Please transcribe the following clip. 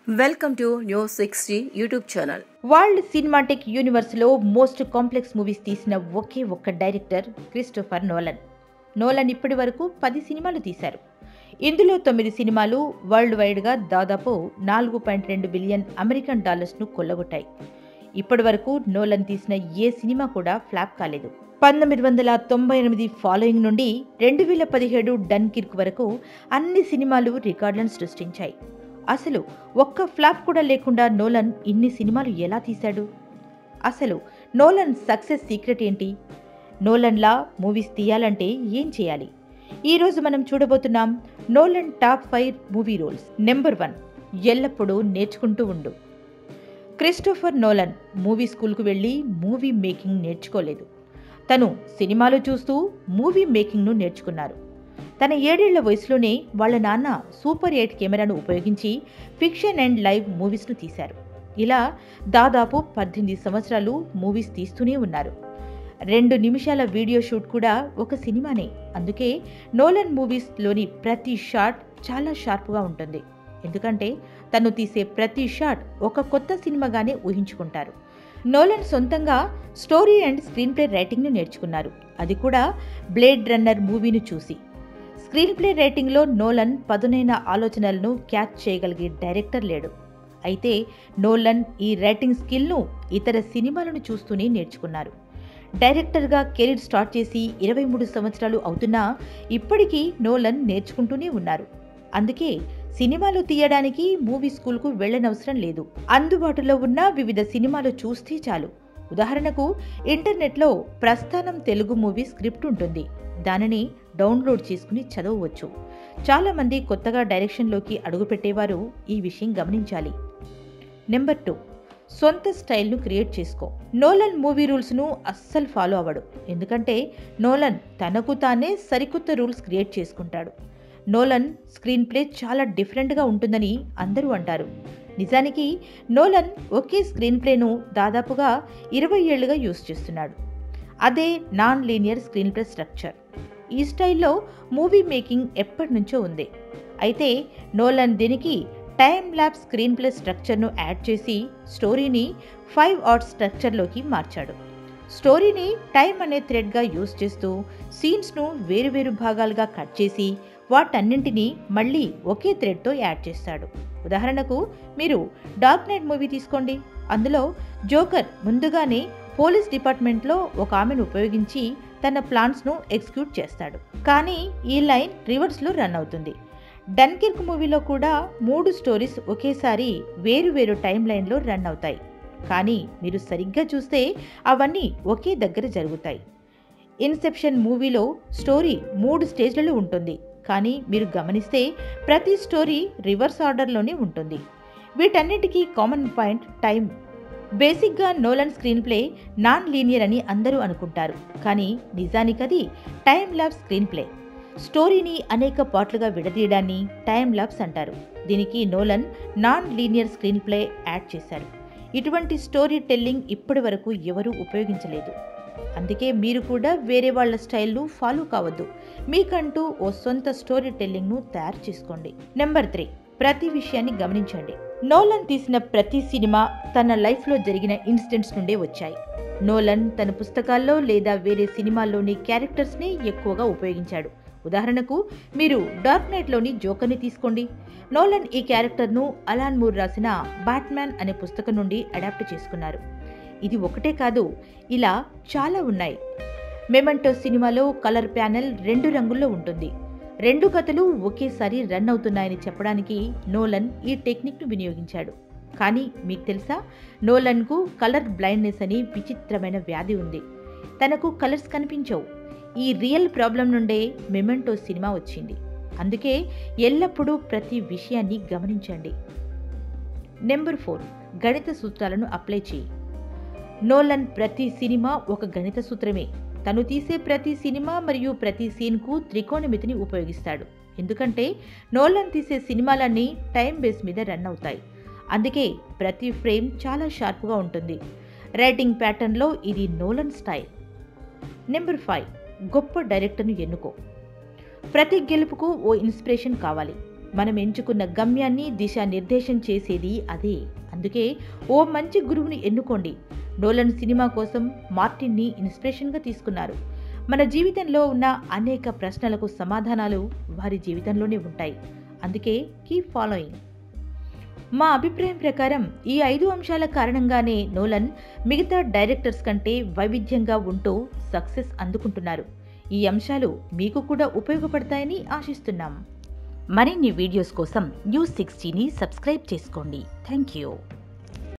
welcome to news sixty YouTube channel world cinematic యూనివర్స్లో most complex movies తీసిన ఒకే ఒక్క డైరెక్టర్ క్రిస్టోఫర్ నోలన్ నోలన్ ఇప్పటి వరకు పది సినిమాలు తీశారు ఇందులో తొమ్మిది సినిమాలు వరల్డ్ వైడ్గా దాదాపు నాలుగు పాయింట్ రెండు బిలియన్ అమెరికన్ డాలర్స్ను కొల్లగొట్టాయి ఇప్పటి వరకు నోలన్ తీసిన ఏ సినిమా కూడా ఫ్లాప్ కాలేదు పంతొమ్మిది వందల తొంభై ఎనిమిది ఫాలోయింగ్ నుండి రెండు వేల పదిహేడు డన్ కిర్క్ వరకు అన్ని సినిమాలు రికార్డులను సృష్టించాయి అసలు ఒక్క ఫ్లాప్ కూడా లేకుండా నోలన్ ఇన్ని సినిమాలు ఎలా తీశాడు అసలు నోలన్ సక్సెస్ సీక్రెట్ ఏంటి నోలన్లా మూవీస్ తీయాలంటే ఏం చేయాలి ఈరోజు మనం చూడబోతున్నాం Nolan top five movie rules number one ఎల్లప్పుడూ నేర్చుకుంటూ ఉండు క్రిస్టోఫర్ నోలన్ మూవీ స్కూల్కు వెళ్ళి మూవీ మేకింగ్ నేర్చుకోలేదు తను సినిమాలు చూస్తూ మూవీ మేకింగ్ను నేర్చుకున్నారు తన ఏడేళ్ల వయసులోనే వాళ్ళ నాన్న సూపర్ ఎయిట్ కెమెరాను ఉపయోగించి ఫిక్షన్ అండ్ లైవ్ మూవీస్ను తీశారు ఇలా దాదాపు పద్దెనిమిది సంవత్సరాలు మూవీస్ తీస్తూనే ఉన్నారు రెండు నిమిషాల వీడియో షూట్ కూడా ఒక సినిమానే అందుకే నోలన్ మూవీస్లోని ప్రతి షాట్ చాలా షార్ప్గా ఉంటుంది ఎందుకంటే తను తీసే ప్రతి షాట్ ఒక కొత్త సినిమాగానే ఊహించుకుంటారు నోలన్ సొంతంగా స్టోరీ అండ్ స్క్రీన్ ప్లే రైటింగ్ను నేర్చుకున్నారు అది కూడా బ్లేడ్ రన్నర్ మూవీని చూసి స్క్రీన్ ప్లే రైటింగ్లో నోలన్ పదునైన ఆలోచనలను క్యాచ్ చేయగలిగే డైరెక్టర్ లేడు అయితే నోలన్ ఈ రైటింగ్ స్కిల్ను ఇతర సినిమాలను చూస్తూనే నేర్చుకున్నారు డైరెక్టర్గా కెరీర్ స్టార్ట్ చేసి ఇరవై మూడు సంవత్సరాలు అవుతున్నా ఇప్పటికీ నోలన్ నేర్చుకుంటూనే ఉన్నారు అందుకే సినిమాలు తీయడానికి మూవీ స్కూల్కు వెళ్ళనవసరం లేదు అందుబాటులో ఉన్న వివిధ సినిమాలు చూస్తే చాలు ఉదాహరణకు ఇంటర్నెట్లో ప్రస్థానం తెలుగు మూవీ స్క్రిప్ట్ ఉంటుంది దానిని డౌన్లోడ్ చేసుకుని చదవవచ్చు చాలామంది కొత్తగా డైరెక్షన్లోకి అడుగుపెట్టేవారు ఈ విషయం గమనించాలి నెంబర్ టూ సొంత స్టైల్ను క్రియేట్ చేసుకో నోలన్ మూవీ రూల్స్ను అస్సలు ఫాలో అవ్వడు ఎందుకంటే నోలన్ తనకు తానే సరికొత్త రూల్స్ క్రియేట్ చేసుకుంటాడు నోలన్ స్క్రీన్ ప్లే చాలా డిఫరెంట్గా ఉంటుందని అందరూ అంటారు నిజానికి నోలన్ ఒకే స్క్రీన్ ప్లేను దాదాపుగా ఇరవై ఏళ్లుగా యూస్ చేస్తున్నాడు అదే non linear screenplay structure ఈ స్టైల్లో మూవీ మేకింగ్ ఎప్పటి నుంచో ఉంది అయితే నోలన్ దీనికి టైమ్ ల్యాబ్ స్క్రీన్ ప్లే స్ట్రక్చర్ను యాడ్ చేసి స్టోరీని ఫైవ్ ఆర్ట్ స్ట్రక్చర్లోకి మార్చాడు స్టోరీని టైం అనే థ్రెడ్గా యూస్ చేస్తూ సీన్స్ను వేరువేరు భాగాలుగా కట్ చేసి వాటన్నింటినీ మళ్ళీ ఒకే థ్రెడ్తో యాడ్ చేస్తాడు ఉదాహరణకు మీరు డార్క్ నైట్ మూవీ తీసుకోండి అందులో జోకర్ ముందుగానే పోలీస్ డిపార్ట్మెంట్లో ఒక ఆమెను ఉపయోగించి తన ప్లాన్స్ను ఎగ్జిక్యూట్ చేస్తాడు కానీ ఈ లైన్ రివర్స్లో రన్ అవుతుంది డన్కిర్క్ మూవీలో కూడా మూడు స్టోరీస్ ఒకేసారి వేరు వేరు టైం లైన్లో రన్ అవుతాయి కానీ మీరు సరిగ్గా చూస్తే అవన్నీ ఒకే దగ్గర జరుగుతాయి ఇన్సెప్షన్ మూవీలో స్టోరీ మూడు స్టేజ్లలో ఉంటుంది కానీ మీరు గమనిస్తే ప్రతి స్టోరీ రివర్స్ ఆర్డర్లోనే ఉంటుంది వీటన్నిటికీ కామన్ పాయింట్ టైం బేసిక్గా Nolan screenplay non linear అని అందరూ అనుకుంటారు కానీ నిజానికది టైం ల్యాబ్ స్క్రీన్ ప్లే స్టోరీని అనేక పార్ట్లుగా విడదీయడాన్ని టైం ల్యాబ్స్ అంటారు దీనికి Nolan non linear screenplay add చేశారు ఇటువంటి స్టోరీ టెల్లింగ్ ఇప్పటి వరకు ఎవరూ ఉపయోగించలేదు అందుకే మీరు కూడా వేరే వాళ్ళ స్టైల్ను ఫాలో కావద్దు మీకంటూ ఓ సొంత స్టోరీ టెల్లింగ్ను తయారు చేసుకోండి నెంబర్ త్రీ ప్రతి విషయాన్ని గమనించండి నోలన్ తీసిన ప్రతి సినిమా తన లైఫ్లో జరిగిన ఇన్సిడెంట్స్ నుండే వచ్చాయి నోలన్ తన పుస్తకాల్లో లేదా వేరే సినిమాల్లోని క్యారెక్టర్స్ని ఎక్కువగా ఉపయోగించాడు ఉదాహరణకు మీరు డార్క్ నైట్లోని జోకర్ని తీసుకోండి నోలన్ ఈ క్యారెక్టర్ను అలాన్ మూర్ రాసిన బ్యాట్మ్యాన్ అనే పుస్తకం నుండి అడాప్ట్ చేసుకున్నారు ఇది ఒకటే కాదు ఇలా చాలా ఉన్నాయి మెమంటో సినిమాలో కలర్ ప్యానెల్ రెండు రంగుల్లో ఉంటుంది రెండు కథలు ఒకేసారి రన్ అవుతున్నాయని చెప్పడానికి నోలన్ ఈ టెక్నిక్ను వినియోగించాడు కానీ మీకు తెలుసా నోలన్కు కలర్ బ్లైండ్నెస్ అని విచిత్రమైన వ్యాధి ఉంది తనకు కలర్స్ కనిపించవు ఈ రియల్ ప్రాబ్లం నుండే మెమెంటో సినిమా వచ్చింది అందుకే ఎల్లప్పుడూ ప్రతి విషయాన్ని గమనించండి నెంబర్ ఫోర్ గణిత సూత్రాలను అప్లై చేయి నోలన్ ప్రతి సినిమా ఒక గణిత సూత్రమే తను తీసే ప్రతి సినిమా మరియు ప్రతి సీన్కు త్రికోణమితిని ఉపయోగిస్తాడు ఎందుకంటే నోలన్ తీసే సినిమాలన్నీ టైం బేస్ మీద రన్ అవుతాయి అందుకే ప్రతి ఫ్రేమ్ చాలా షార్ప్గా ఉంటుంది రైటింగ్ ప్యాటర్న్లో ఇది నోలన్ స్టైల్ నెంబర్ ఫైవ్ గొప్ప డైరెక్టర్ను ఎన్నుకో ప్రతి గెలుపుకు ఓ ఇన్స్పిరేషన్ కావాలి మనం ఎంచుకున్న గమ్యాన్ని దిశానిర్దేశం చేసేది అదే అందుకే ఓ మంచి గురువుని ఎన్నుకోండి నోలన్ సినిమా కోసం మార్టిన్ని ఇన్స్పిరేషన్గా తీసుకున్నారు మన జీవితంలో ఉన్న అనేక ప్రశ్నలకు సమాధానాలు వారి జీవితంలోనే ఉంటాయి అందుకే కీప్ ఫాలోయింగ్ మా అభిప్రాయం ప్రకారం ఈ ఐదు అంశాల కారణంగానే నోలన్ మిగతా డైరెక్టర్స్ కంటే వైవిధ్యంగా ఉంటూ సక్సెస్ అందుకుంటున్నారు ఈ అంశాలు మీకు కూడా ఉపయోగపడతాయని ఆశిస్తున్నాం మరిన్ని వీడియోస్ కోసం న్యూస్ సిక్స్టీని సబ్స్క్రైబ్ చేసుకోండి థ్యాంక్ యూ